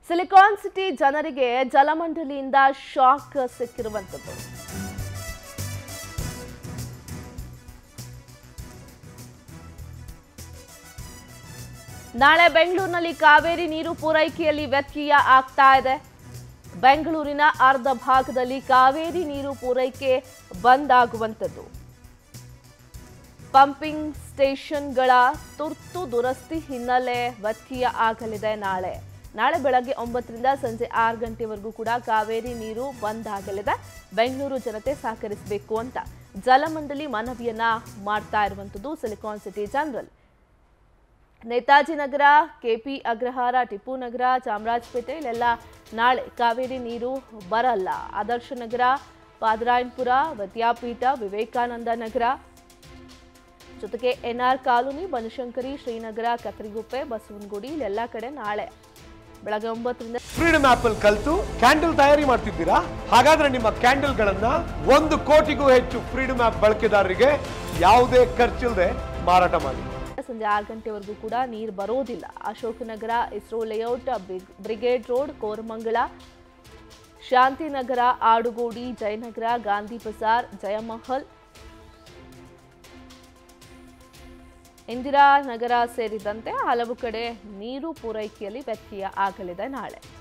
silicon city ಜನರಿಗೆ ಜಲಮಂಡಳಿಯಿಂದ shock ಸಿಕ್ಕಿರುವಂಥದ್ದು ನಾಳೆ ಬೆಂಗಳೂರಿನಲ್ಲಿ ಕಾವೇರಿ ನೀರು ಪೂರೈಕೆಯಲ್ಲಿ ವ್ಯತ್ಯಯ ಆಗ್ತಾ ಇದೆ ಬೆಂಗಳೂರಿನ ಅರ್ಧ ಭಾಗದಲ್ಲಿ ಕಾವೇರಿ ನೀರು ಪೂರೈಕೆ ಬಂದ್ ಆಗುವಂಥದ್ದು ಪಂಪಿಂಗ್ ಸ್ಟೇಷನ್ಗಳ ತುರ್ತು ದುರಸ್ತಿ ಹಿನ್ನೆಲೆ ವ್ಯತ್ಯಯ ಆಗಲಿದೆ ನಾಳೆ ನಾಳೆ ಬೆಳಗ್ಗೆ ಒಂಬತ್ತರಿಂದ ಸಂಜೆ ಆರು ಗಂಟೆವರೆಗೂ ಕೂಡ ಕಾವೇರಿ ನೀರು ಬಂದ್ ಆಗಲಿದೆ ಬೆಂಗಳೂರು ಜನತೆ ಸಹಕರಿಸಬೇಕು ಅಂತ ಜಲಮಂಡಳಿ ಮನವಿಯನ್ನ ಮಾಡ್ತಾ ಇರುವಂಥದ್ದು silicon city general Netaji Nagar KP Agrahara Tippu Nagar Chamarajpet ಇಲ್ಲೆಲ್ಲ ನಾಳೆ ಕಾವೇರಿ ನೀರು ಬರಲ್ಲ ಆದರ್ಶ ನಗರ ಪಾದರಾಯನ್ಪುರ ವಿದ್ಯಾಪೀಠ ವಿವೇಕಾನಂದ ನಗರ ಜೊತೆಗೆ ಎನ್ಆರ್ ಕಾಲೋನಿ ಬನಶಂಕರಿ ಶ್ರೀನಗರ ಕತ್ರಿಗುಪ್ಪೆ ಬಸವನಗುಡಿ ಇಲ್ಲೆಲ್ಲ ಕಡೆ ನಾಳೆ ಬೆಳಗ್ಗೆ ಒಂಬತ್ತರಿಂದ ಫ್ರೀಡಮ್ ಆಪ್ ಅಲ್ಲಿ ಕಲ್ತು ಕ್ಯಾಂಡಲ್ ತಯಾರಿ ಮಾಡ್ತಿದ್ದೀರಾ ಹಾಗಾದ್ರೆ ನಿಮ್ಮ ಕ್ಯಾಂಡಲ್ ಗಳನ್ನ ಒಂದು ಕೋಟಿಗೂ ಹೆಚ್ಚು ಫ್ರೀಡಮ್ ಆಪ್ ಬಳಕೆದಾರರಿಗೆ ಯಾವುದೇ ಖರ್ಚಿಲ್ಲದೆ ಮಾರಾಟ ಮಾಡಿ ಸಂಜೆ ಆರು ಗಂಟೆವರೆಗೂ ಕೂಡ ನೀರು ಬರೋದಿಲ್ಲ Ashoknagar ISRO layout brig- brigade road Koramangala Shantinagar Adugodi Jayanagar Gandhi Bazaar Jayamahal Indira Nagar ಸೇರಿದಂತೆ ಹಲವು ಕಡೆ ನೀರು ಪೂರೈಕೆಯಲ್ಲಿ ವ್ಯತ್ಯಯ ಆಗಲಿದೆ ನಾಳೆ